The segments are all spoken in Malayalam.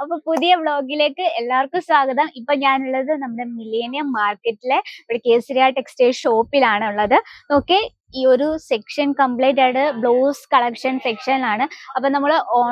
അപ്പൊ പുതിയ വ്ളോഗിലേക്ക് എല്ലാവർക്കും സ്വാഗതം ഇപ്പൊ ഞാനുള്ളത് നമ്മുടെ മിലേനിയം മാർക്കറ്റിലെ ഇവിടെ കേസരിയ ടെക്സ്റ്റൈൽ ഷോപ്പിലാണ് ഉള്ളത് ഓക്കെ ഈ ഒരു സെക്ഷൻ കംപ്ലീറ്റ് ആയിട്ട് ബ്ലൗസ് കളക്ഷൻ സെക്ഷനിലാണ് അപ്പൊ നമ്മൾ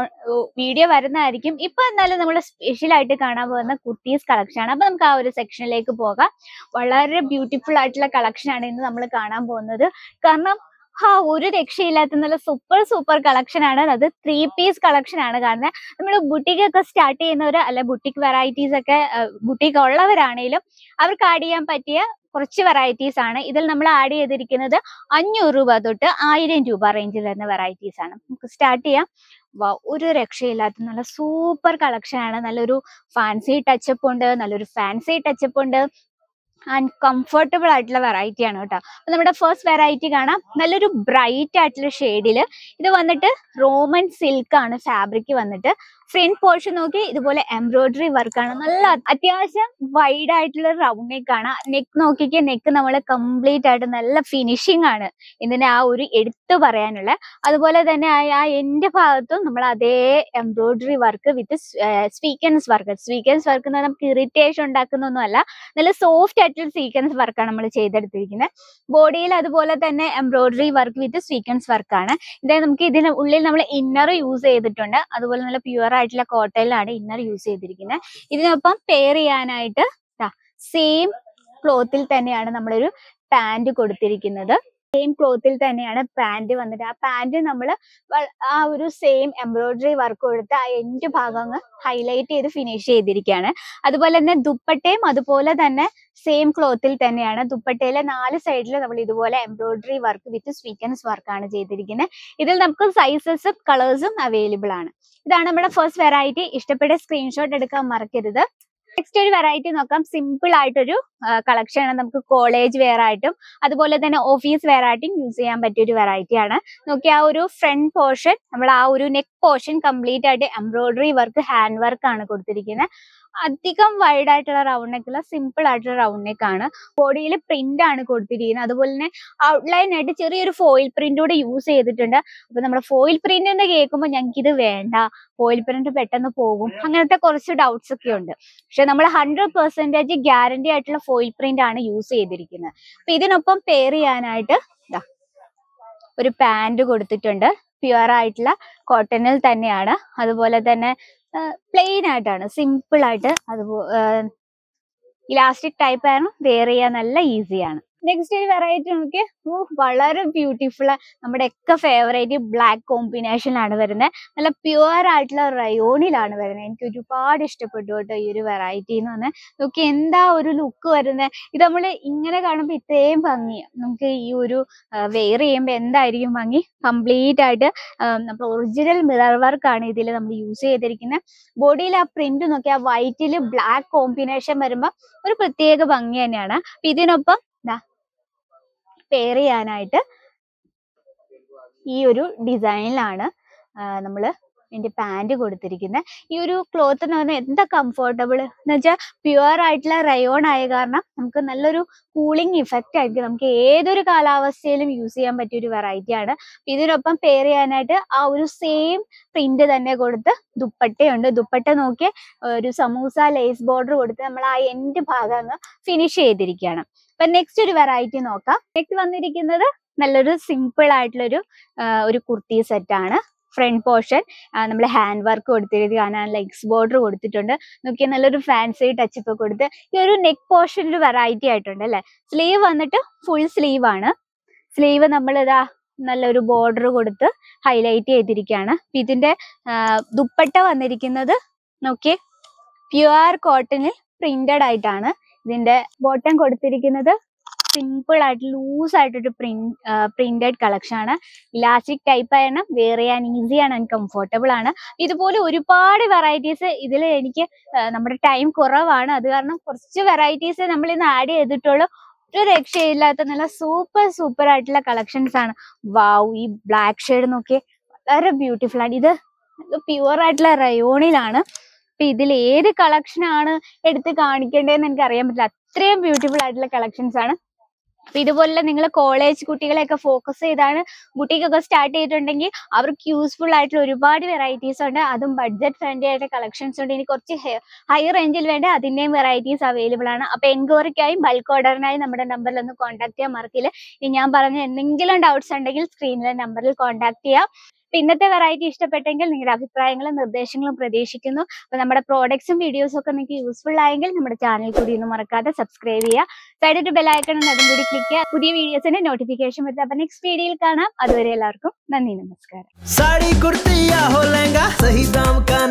വീഡിയോ വരുന്നതായിരിക്കും ഇപ്പൊ എന്നാലും നമ്മൾ സ്പെഷ്യൽ ആയിട്ട് കാണാൻ പോകുന്ന കുർത്തീസ് കളക്ഷൻ ആണ് അപ്പൊ നമുക്ക് ആ ഒരു സെക്ഷനിലേക്ക് പോകാം വളരെ ബ്യൂട്ടിഫുൾ ആയിട്ടുള്ള കളക്ഷൻ ആണ് ഇന്ന് നമ്മൾ കാണാൻ പോകുന്നത് കാരണം ഹാ ഒരു രക്ഷയില്ലാത്ത നല്ല സൂപ്പർ സൂപ്പർ കളക്ഷൻ ആണ് അത് ത്രീ പീസ് കളക്ഷൻ ആണ് കാരണം നമ്മൾ ബുട്ടിക് ഒക്കെ സ്റ്റാർട്ട് ചെയ്യുന്നവർ അല്ല ബുട്ടിക് വെറൈറ്റീസ് ഒക്കെ ബുട്ടിക് ഉള്ളവരാണേലും അവർക്ക് ആഡ് ചെയ്യാൻ പറ്റിയ കുറച്ച് വെറൈറ്റീസ് ആണ് ഇതിൽ നമ്മൾ ആഡ് ചെയ്തിരിക്കുന്നത് അഞ്ഞൂറ് രൂപ തൊട്ട് ആയിരം രൂപ റേഞ്ചിൽ വരുന്ന വെറൈറ്റീസ് ആണ് നമുക്ക് സ്റ്റാർട്ട് ചെയ്യാം വാ ഒരു രക്ഷയില്ലാത്ത നല്ല സൂപ്പർ കളക്ഷൻ ആണ് നല്ലൊരു ഫാൻസി ടച്ചപ്പ് ഉണ്ട് നല്ലൊരു ഫാൻസി ടച്ചപ്പ് ഉണ്ട് ആൻഡ് കംഫർട്ടബിൾ ആയിട്ടുള്ള വെറൈറ്റി ആണ് കേട്ടോ അപ്പൊ നമ്മുടെ ഫസ്റ്റ് വെറൈറ്റി കാണാം നല്ലൊരു ബ്രൈറ്റ് ആയിട്ടുള്ള ഷെയ്ഡിൽ ഇത് വന്നിട്ട് റോമൻ സിൽക്ക് ആണ് ഫാബ്രിക് വന്നിട്ട് ഫ്രണ്ട് പോർഷൻ നോക്കി ഇതുപോലെ എംബ്രോയിഡറി വർക്കാണ് നല്ല അത്യാവശ്യം വൈഡ് ആയിട്ടുള്ള റൗണ്ട് നെക്ക് ആണ് നെക്ക് നോക്കിക്ക് നെക്ക് നമ്മൾ കംപ്ലീറ്റ് ആയിട്ട് നല്ല ഫിനിഷിംഗ് ആണ് ഇതിന് ആ ഒരു എടുത്തു പറയാനുള്ള അതുപോലെ തന്നെ ആ ആ എന്റെ ഭാഗത്തും നമ്മൾ അതേ embroidery work with sequins work sequins work എന്ന് പറഞ്ഞാൽ നമുക്ക് ഇറിറ്റേഷൻ ഉണ്ടാക്കുന്നൊന്നുമല്ല നല്ല സോഫ്റ്റ് ആയിട്ടുള്ള സ്വീക്കൻസ് വർക്കാണ് നമ്മൾ ചെയ്തെടുത്തിരിക്കുന്നത് ബോഡിയിൽ അതുപോലെ തന്നെ എംബ്രോയിഡറി വർക്ക് വിത്ത് സ്വീക്കൻസ് വർക്കാണ് ഇതായത് നമുക്ക് ഇതിന് ഉള്ളിൽ നമ്മൾ ഇന്നർ യൂസ് ചെയ്തിട്ടുണ്ട് അതുപോലെ നല്ല പ്യുവർ ആയിട്ടുള്ള കോട്ടയിലാണ് ഇന്നർ യൂസ് ചെയ്തിരിക്കുന്നത് ഇതിനൊപ്പം പെയർ ചെയ്യാനായിട്ട് സെയിം ക്ലോത്തിൽ തന്നെയാണ് നമ്മളൊരു പാന്റ് കൊടുത്തിരിക്കുന്നത് സെയിം ക്ലോത്തിൽ തന്നെയാണ് പാന്റ് വന്നിട്ട് ആ പാന്റ് നമ്മൾ ആ ഒരു സെയിം എംബ്രോയിഡറി വർക്ക് കൊടുത്ത് ആ എൻഡ് ഭാഗം അങ്ങ് ഹൈലൈറ്റ് ചെയ്ത് ഫിനിഷ് ചെയ്തിരിക്കുകയാണ് അതുപോലെ തന്നെ ദുപ്പട്ടയും അതുപോലെ തന്നെ സെയിം ക്ലോത്തിൽ തന്നെയാണ് ദുപ്പട്ടയിലെ നാല് സൈഡിൽ നമ്മൾ ഇതുപോലെ എംബ്രോയിഡറി വർക്ക് വിത്ത് സ്വീക്കൻസ് വർക്കാണ് ചെയ്തിരിക്കുന്നത് ഇതിൽ നമുക്ക് സൈസസും കളേഴ്സും അവൈലബിൾ ആണ് ഇതാണ് നമ്മുടെ ഫസ്റ്റ് വെറൈറ്റി ഇഷ്ടപ്പെട്ട സ്ക്രീൻഷോട്ട് എടുക്കാൻ മറക്കരുത് നെക്സ്റ്റ് ഒരു വെറൈറ്റി നോക്കാം സിമ്പിൾ ആയിട്ടൊരു കളക്ഷൻ ആണ് നമുക്ക് കോളേജ് വെയർ ആയിട്ടും അതുപോലെ തന്നെ ഓഫീസ് വെയർ ആയിട്ടും യൂസ് ചെയ്യാൻ പറ്റിയ ഒരു വെറൈറ്റി ആണ് നോക്കി ആ ഒരു ഫ്രണ്ട് പോർഷൻ നമ്മൾ ആ ഒരു നെക്ക് പോർഷൻ കംപ്ലീറ്റ് ആയിട്ട് എംബ്രോയിഡറി വർക്ക് ഹാൻഡ് വർക്ക് ആണ് കൊടുത്തിരിക്കുന്നത് അധികം വൈഡ് ആയിട്ടുള്ള റൗണ്ട് നെക്കുള്ള സിമ്പിൾ ആയിട്ടുള്ള റൗണ്ട് നെക്ക് ആണ് ബോഡിയിൽ പ്രിന്റ് ആണ് കൊടുത്തിരിക്കുന്നത് അതുപോലെ തന്നെ ഔട്ട്ലൈൻ ആയിട്ട് ചെറിയൊരു ഫോയിൽ പ്രിന്റ് കൂടെ യൂസ് ചെയ്തിട്ടുണ്ട് അപ്പൊ നമ്മുടെ ഫോയിൽ പ്രിന്റ് എന്ന് കേൾക്കുമ്പോൾ ഞങ്ങൾക്ക് ഇത് വേണ്ട ഫോയിൽ പ്രിന്റ് പെട്ടെന്ന് പോകും അങ്ങനത്തെ കുറച്ച് ഡൗട്ട്സ് ഒക്കെ ഉണ്ട് പക്ഷെ നമ്മൾ ഹൺഡ്രഡ് പെർസെന്റേജ് ഗ്യാരണ്ടി ആയിട്ടുള്ള ഫോയിൽ പ്രിന്റ് ആണ് യൂസ് ചെയ്തിരിക്കുന്നത് അപ്പൊ ഇതിനൊപ്പം പെയർ ചെയ്യാനായിട്ട് ദാ ഒരു പാന്റ് കൊടുത്തിട്ടുണ്ട് പ്യുവർ ആയിട്ടുള്ള കോട്ടണിൽ തന്നെയാണ് അതുപോലെ തന്നെ പ്ലെയിൻ ആയിട്ടാണ് സിമ്പിൾ ആയിട്ട് അതുപോലെ ഇലാസ്റ്റിക് ടൈപ്പ് ആണ് വെയർ ചെയ്യാൻ നല്ല ഈസിയാണ് നെക്സ്റ്റ് ഒരു വെറൈറ്റി നോക്കി വളരെ ബ്യൂട്ടിഫുൾ നമ്മുടെ ഒക്കെ ഫേവറേറ്റ് ബ്ലാക്ക് കോമ്പിനേഷനിലാണ് വരുന്നത് നല്ല പ്യുവർ ആയിട്ടുള്ള റയോണിലാണ് വരുന്നത് എനിക്ക് ഒരുപാട് ഇഷ്ടപ്പെട്ടു കേട്ടോ ഈ ഒരു വെറൈറ്റി എന്ന് പറഞ്ഞാൽ നോക്കി എന്താ ഒരു ലുക്ക് വരുന്നത് ഇത് നമ്മൾ ഇങ്ങനെ കാണുമ്പോൾ ഇത്രയും ഭംഗി നമുക്ക് ഈ ഒരു വെയർ ചെയ്യുമ്പോൾ എന്തായിരിക്കും ഭംഗി കംപ്ലീറ്റ് ആയിട്ട് നമ്മൾ ഒറിജിനൽ മിറർ വർക്കാണ് ഇതിൽ നമ്മൾ യൂസ് ചെയ്തിരിക്കുന്നത് ബോഡിയിൽ ആ പ്രിന്റ് നോക്കി ആ വൈറ്റിൽ ബ്ലാക്ക് കോമ്പിനേഷൻ വരുമ്പോൾ ഒരു പ്രത്യേക ഭംഗി തന്നെയാണ് അപ്പൊ ഇതിനൊപ്പം പെയർ ചെയ്യാനായിട്ട് ഈ ഒരു ഡിസൈനിലാണ് നമ്മൾ ഇതിന്റെ പാന്റ് കൊടുത്തിരിക്കുന്നത് ഈ ഒരു ക്ലോത്ത് എന്ന് പറഞ്ഞാൽ എന്താ കംഫർട്ടബിൾ എന്ന് വെച്ചാൽ പ്യുവർ ആയിട്ടുള്ള റയോൺ ആയ കാരണം നമുക്ക് നല്ലൊരു കൂളിംഗ് ഇഫക്റ്റ് ആയിരിക്കും നമുക്ക് ഏതൊരു കാലാവസ്ഥയിലും യൂസ് ചെയ്യാൻ പറ്റിയ ഒരു വെറൈറ്റി ആണ് ഇതിനൊപ്പം പെയർ ചെയ്യാനായിട്ട് ആ ഒരു സെയിം പ്രിന്റ് തന്നെ കൊടുത്ത് ദുപ്പട്ടയുണ്ട് ദുപ്പട്ട നോക്കി ഒരു സമൂസ ലേസ് ബോർഡർ കൊടുത്ത് നമ്മൾ ആ എൻഡ് ഭാഗം അങ്ങ് ഫിനിഷ് ചെയ്തിരിക്കുകയാണ് അപ്പൊ നെക്സ്റ്റ് ഒരു വെറൈറ്റി നോക്കാം നെക്സ്റ്റ് വന്നിരിക്കുന്നത് നല്ലൊരു സിമ്പിൾ ആയിട്ടുള്ളൊരു ഒരു കുർത്തി സെറ്റ് ആണ് ഫ്രണ്ട് പോർഷൻ നമ്മൾ ഹാൻഡ് വർക്ക് കൊടുത്തിരിക്കുന്നത് കാണാൻ ലെഗ്സ് ബോർഡർ കൊടുത്തിട്ടുണ്ട് നോക്കിയാൽ നല്ലൊരു ഫാൻസി ടച്ചപ്പ് കൊടുത്ത് ഈ ഒരു നെക്ക് പോർഷൻ ഒരു വെറൈറ്റി ആയിട്ടുണ്ട് അല്ലെ സ്ലീവ് വന്നിട്ട് ഫുൾ സ്ലീവ് ആണ് സ്ലീവ് നമ്മൾ ഇതാ നല്ലൊരു ബോർഡർ കൊടുത്ത് ഹൈലൈറ്റ് ചെയ്തിരിക്കുകയാണ് ഇതിന്റെ ദുപ്പട്ട വന്നിരിക്കുന്നത് നോക്കിയേ പ്യുവർ കോട്ടണിൽ പ്രിന്റഡ് ആയിട്ടാണ് ഇതിന്റെ ബോട്ടം കൊടുത്തിരിക്കുന്നത് സിമ്പിൾ ആയിട്ട് ലൂസ് ആയിട്ടൊരു പ്രിന്റ് പ്രിന്റഡ് കളക്ഷൻ ആണ് ഇലാസ്റ്റിക് ടൈപ്പ് ആണ് വെയർ ചെയ്യാൻ ഈസിയാണ് ആൻഡ് കംഫർട്ടബിൾ ആണ് ഇതുപോലെ ഒരുപാട് വെറൈറ്റീസ് ഇതിൽ എനിക്ക് നമ്മുടെ ടൈം കുറവാണ് അത് കാരണം കുറച്ച് വെറൈറ്റീസ് നമ്മൾ ഇന്ന് ആഡ് ചെയ്തിട്ടുള്ളൂ ഒരു രക്ഷയില്ലാത്ത നല്ല സൂപ്പർ സൂപ്പർ ആയിട്ടുള്ള കളക്ഷൻസ് ആണ് വാവ് ഈ ബ്ലാക്ക് ഷെയ്ഡ് നോക്കിയേ വളരെ ബ്യൂട്ടിഫുൾ ആണ് ഇത് പ്യുവർ ആയിട്ടുള്ള റയോണിലാണ് അപ്പൊ ഇതിൽ ഏത് കളക്ഷൻ ആണ് എടുത്ത് കാണിക്കേണ്ടതെന്ന് എനിക്ക് അറിയാൻ പറ്റില്ല അത്രയും ബ്യൂട്ടിഫുൾ ആയിട്ടുള്ള കളക്ഷൻസ് ആണ് അപ്പൊ ഇതുപോലെ നിങ്ങൾ കോളേജ് കുട്ടികളെയൊക്കെ ഫോക്കസ് ചെയ്താണ് ബുട്ടീക്കൊക്കെ സ്റ്റാർട്ട് ചെയ്തിട്ടുണ്ടെങ്കിൽ അവർക്ക് യൂസ്ഫുൾ ആയിട്ടുള്ള ഒരുപാട് വെറൈറ്റീസ് ഉണ്ട് അതും ബഡ്ജറ്റ് ഫ്രണ്ട്ലി ആയിട്ട് കളക്ഷൻസ് ഉണ്ട് ഇനി കുറച്ച് ഹൈ റേഞ്ചിൽ വേണ്ട അതിന്റെയും വെറൈറ്റീസ് അവൈലബിൾ ആണ് അപ്പൊ എൻക്വയറിക്കായും ബൾക്ക് ഓർഡറിനായി നമ്മുടെ നമ്പറിൽ ഒന്ന് കോൺടാക്ട് ചെയ്യാൻ മറക്കില്ല ഇനി ഞാൻ പറഞ്ഞ എന്തെങ്കിലും ഡൗട്ട്സ് ഉണ്ടെങ്കിൽ സ്ക്രീനിലെ നമ്പറിൽ കോൺടാക്ട് ചെയ്യാം അപ്പൊ ഇന്നത്തെ വെറൈറ്റി ഇഷ്ടപ്പെട്ടെങ്കിൽ നിങ്ങളുടെ അഭിപ്രായങ്ങളും നിർദ്ദേശങ്ങളും പ്രതീക്ഷിക്കുന്നു അപ്പൊ നമ്മുടെ പ്രോഡക്ട്സും വീഡിയോസും ഒക്കെ നിങ്ങൾക്ക് യൂസ്ഫുൾ ആയെങ്കിൽ നമ്മുടെ ചാനൽ കൂടി ഒന്ന് മറക്കാതെ സബ്സ്ക്രൈബ് ചെയ്യുക സൈഡിൽ ബെല്ലൈക്കൺ അതും കൂടി ക്ലിക്ക് ചെയ്യുക പുതിയ വീഡിയോസിന്റെ നോട്ടിഫിക്കേഷൻ വരുന്നത് അപ്പൊ നെക്സ്റ്റ് വീഡിയോയിൽ കാണാം അതുവരെ എല്ലാവർക്കും നന്ദി നമസ്കാരം साड़ी कुर्ती या हो लहंगा सही दाम का